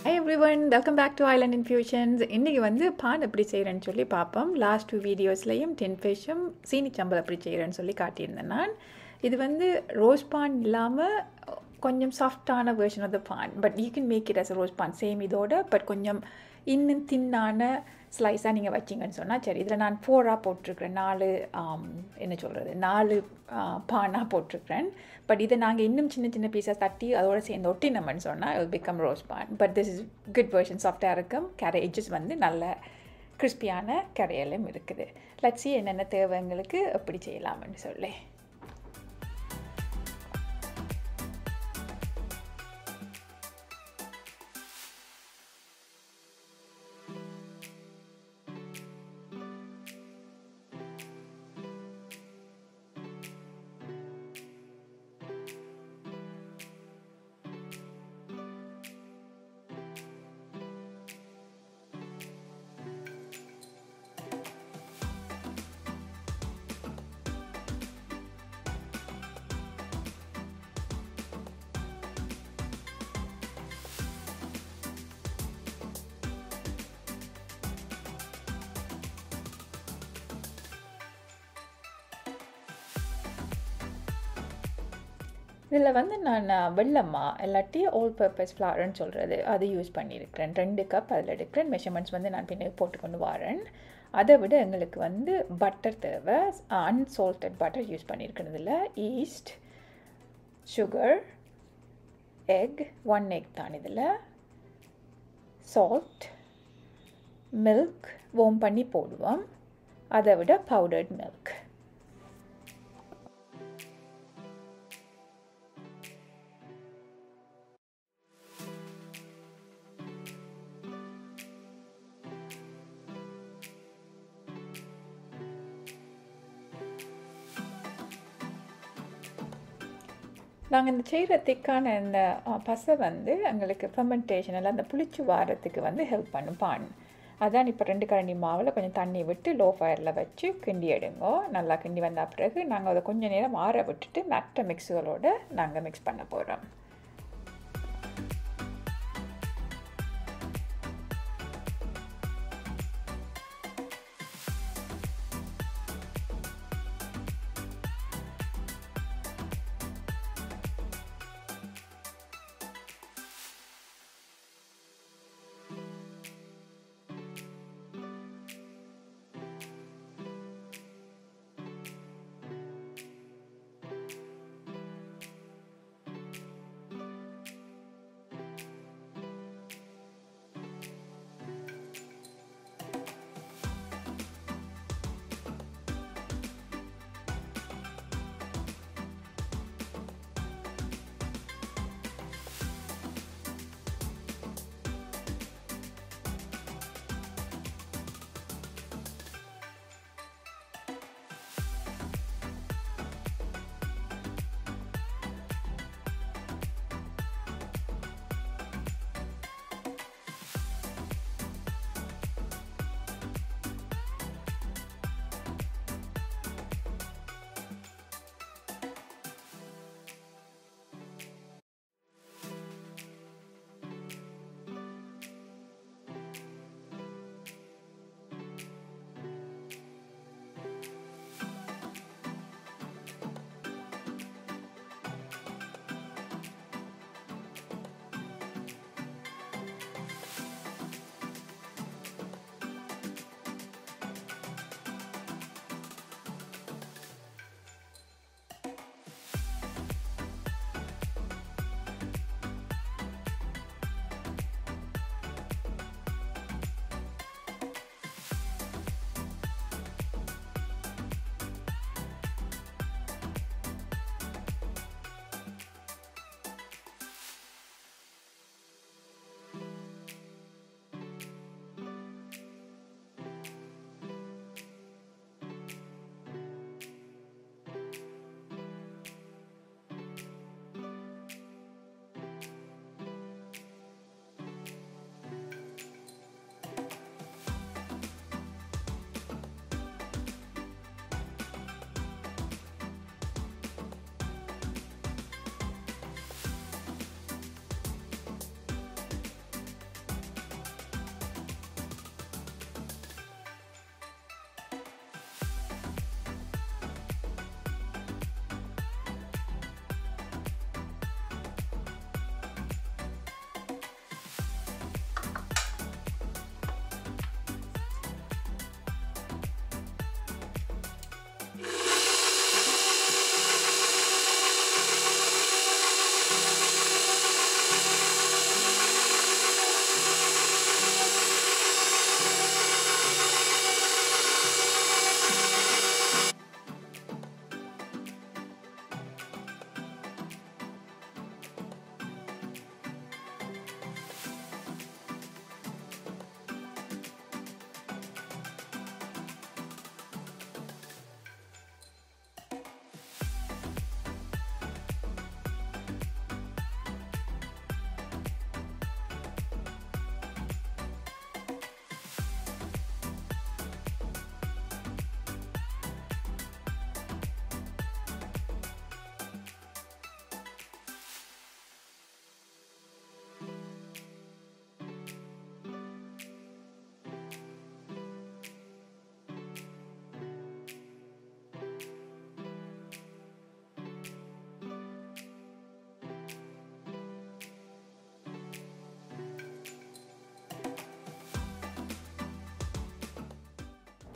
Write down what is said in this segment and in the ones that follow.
hey everyone welcome back to Island Infusions இன்றைக்கி வந்து பான் எப்படி செய்கிறேன்னு சொல்லி பார்ப்போம் லாஸ்ட் டூ வீடியோஸ்லையும் டென் ஃபிஷ்ஷும் சீனி சம்பல் எப்படி செய்கிறேன்னு சொல்லி காட்டியிருந்தேன் நான் இது வந்து ரோஸ் பான் இல்லாமல் கொஞ்சம் சாஃப்டான வெர்ஷன் ஆஃப் த பான் but you can make it as rose பான் சேம் இதோட பட் கொஞ்சம் இன்னும் தின்னான ஸ்லைஸாக நீங்கள் வச்சிங்கன்னு சொன்னால் சரி இதில் நான் ஃபோராக போட்டிருக்கிறேன் நாலு என்ன சொல்கிறது நாலு பானாக போட்டிருக்கிறேன் பட் இதை நாங்கள் இன்னும் சின்ன சின்ன பீஸாக தட்டி அதோடு சேர்ந்து ஒட்டினோம்னு சொன்னால் it will பிகம் ரோஸ் பான் but this is good version சாஃப்டாக இருக்கும் கரை எட்ஜஸ் வந்து நல்ல கிறிஸ்பியான கரையலும் இருக்குது லட்சி என்னென்ன தேவைங்களுக்கு எப்படி செய்யலாம்னு சொல்லி இதில் வந்து நான் வெள்ளம்மா இல்லாட்டி ஓல் பர்பஸ் ஃப்ளார்னு சொல்கிறது அது யூஸ் பண்ணியிருக்கிறேன் ரெண்டு கப் அதில் எடுக்கிறேன் மெஷர்மெண்ட்ஸ் வந்து நான் பின்ன போட்டுக்கொண்டு வரேன் அதை விட எங்களுக்கு வந்து பட்டர் தேவை அன்சால்டட் பட்டர் யூஸ் பண்ணியிருக்கேன் இதில் yeast sugar egg one egg தான் இதில் சால்ட் மில்க் ஓம் பண்ணி போடுவோம் அதை விட பவுடர்ட் மில்க் நாங்கள் இந்த செய்கிற திக்கான இந்த பசை வந்து எங்களுக்கு ஃபெர்மெண்டேஷன் எல்லாம் அந்த புளிச்சு வாரத்துக்கு வந்து ஹெல்ப் பண்ணும் பான் அதான் இப்போ ரெண்டு கரண்டி மாவில் கொஞ்சம் தண்ணி விட்டு லோ ஃபயரில் வச்சு கிண்டி எடுங்கோ நல்லா கிண்டி வந்த பிறகு நாங்கள் அதை கொஞ்சம் நேரம் ஆற விட்டுட்டு மற்ற மிக்ஸுகளோடு நாங்கள் மிக்ஸ் பண்ண போகிறோம்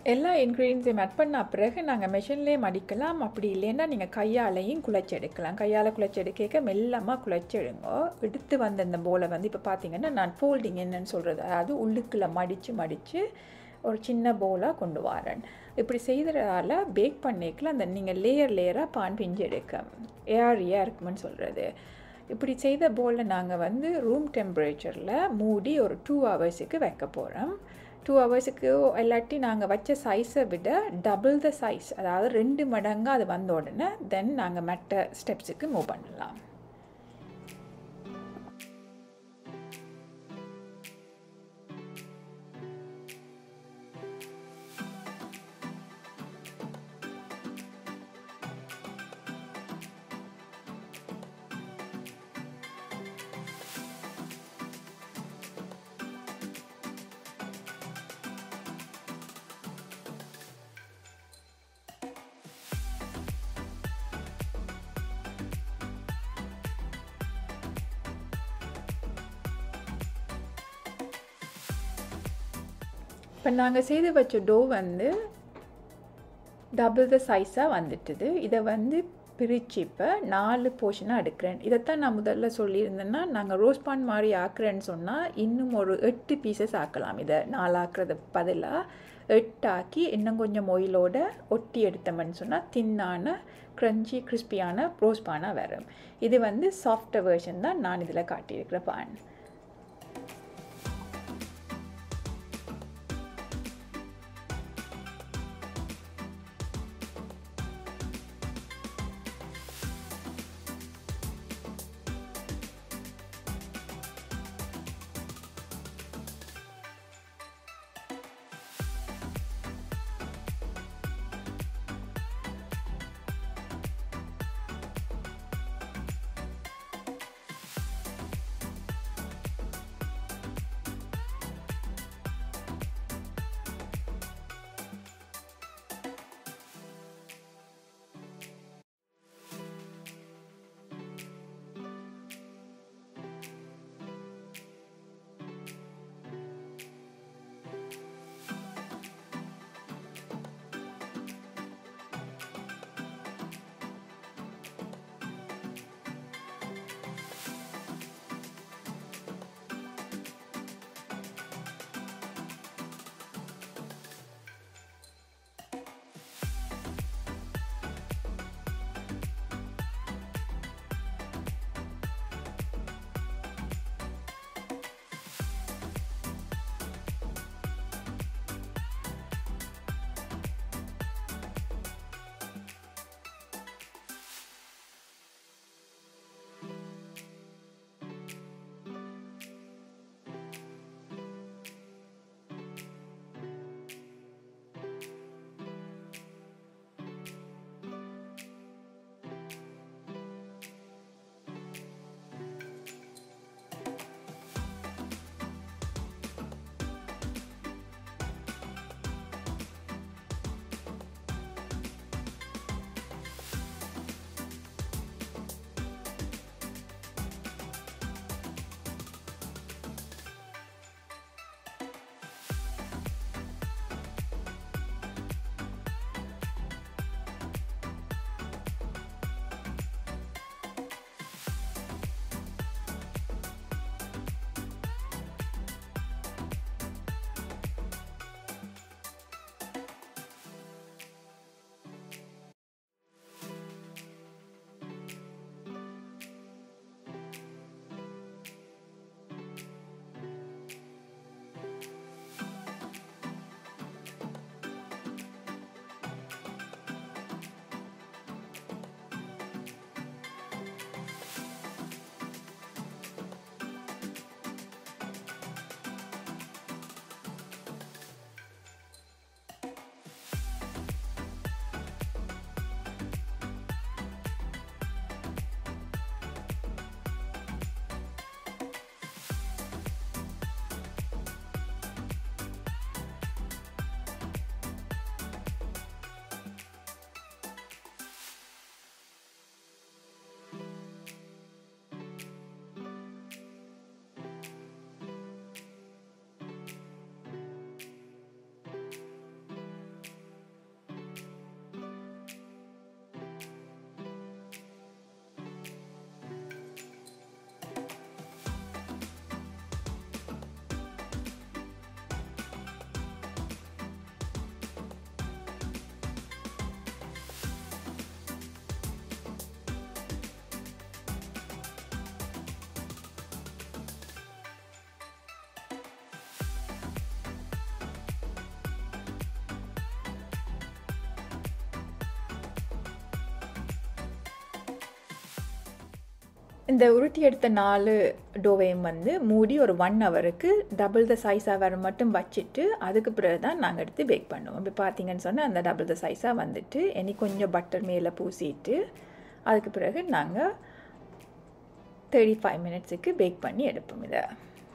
எல்லா இன்க்ரீடியன்ஸையும் ஆட் பண்ண பிறகு நாங்கள் மெஷின்லேயே மடிக்கலாம் அப்படி இல்லைன்னா நீங்கள் கையாலையும் குழச்சி எடுக்கலாம் கையால் குழச்சி எடுக்க மெல்லமாக குழச்சி எடுங்க எடுத்து வந்த இந்த போலை வந்து இப்போ பார்த்தீங்கன்னா நான் ஃபோல்டிங் என்னன்னு சொல்கிறது அதாவது உள்ளுக்குள்ளே மடித்து மடித்து ஒரு சின்ன போலாக கொண்டு வரேன் இப்படி செய்கிறதால பேக் பண்ணிக்கல அந்த நீங்கள் லேயர் லேயராக பான் பிஞ்சு எடுக்க ஏரியாக இருக்குமென்னு சொல்கிறது இப்படி செய்த போலில் நாங்கள் வந்து ரூம் டெம்பரேச்சரில் மூடி ஒரு டூ ஹவர்ஸுக்கு வைக்க போகிறோம் டூ ஹவர்ஸுக்கு இல்லாட்டி நாங்கள் வச்ச சைஸை விட டபுள் த சைஸ் அதாவது ரெண்டு மடங்கு அது வந்த உடனே தென் நாங்கள் மற்ற ஸ்டெப்ஸுக்கு மூவ் பண்ணலாம் இப்போ நாங்கள் செய்து வச்ச டோ வந்து டபுள் த சைஸாக வந்துட்டுது இதை வந்து பிரித்து இப்போ நாலு போர்ஷனாக எடுக்கிறேன் இதைத்தான் நான் முதல்ல சொல்லியிருந்தேன்னா நாங்கள் ரோஸ் பான் மாதிரி ஆக்குறேன்னு சொன்னால் இன்னும் ஒரு எட்டு பீசஸ் ஆக்கலாம் இதை நாலாக்குறது பதிலாக எட்டாக்கி இன்னும் கொஞ்சம் ஒயிலோட ஒட்டி எடுத்தோம்னு சொன்னால் தின்னான க்ரன்ச்சி கிறிஸ்பியான ரோஸ் பானாக வரும் இது வந்து சாஃப்ட் வேர்ஷன் தான் நான் இதில் காட்டியிருக்கிற பான் இந்த உருட்டி எடுத்த நாலு டோவையும் வந்து மூடி ஒரு ஒன் ஹவருக்கு டபுள் த சைஸாக வர மட்டும் வச்சுட்டு அதுக்கு பிறகு தான் நாங்கள் எடுத்து பேக் பண்ணுவோம் இப்போ பார்த்தீங்கன்னு சொன்னால் அந்த டபுள் த சைஸாக வந்துட்டு இனி கொஞ்சம் பட்டர் மேலே பூசிட்டு அதுக்கு பிறகு நாங்கள் தேர்ட்டி ஃபைவ் மினிட்ஸுக்கு பேக் பண்ணி எடுப்போம் இதை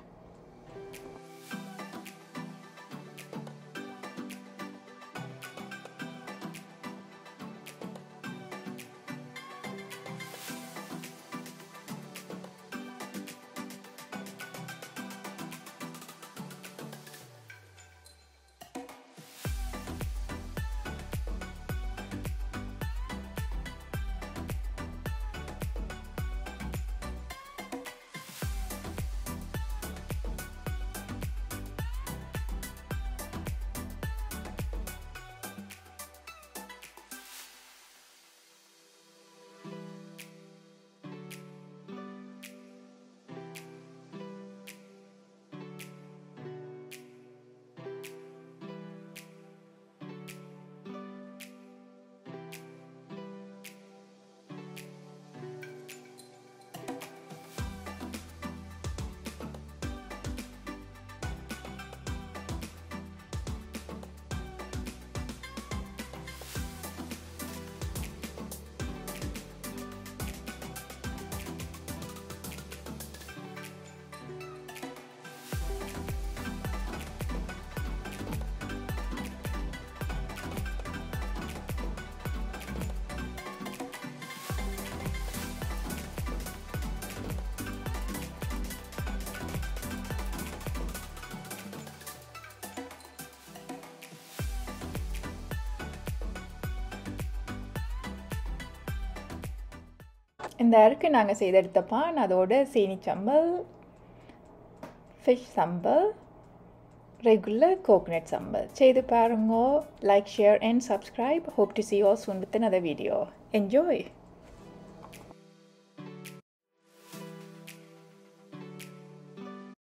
இந்த அருக்கு நாங்கள் செய்தெடுத்த பான் அதோட சீனி sambal fish sambal regular coconut sambal செய்து பாருங்க like share and subscribe hope to see all soon with another video enjoy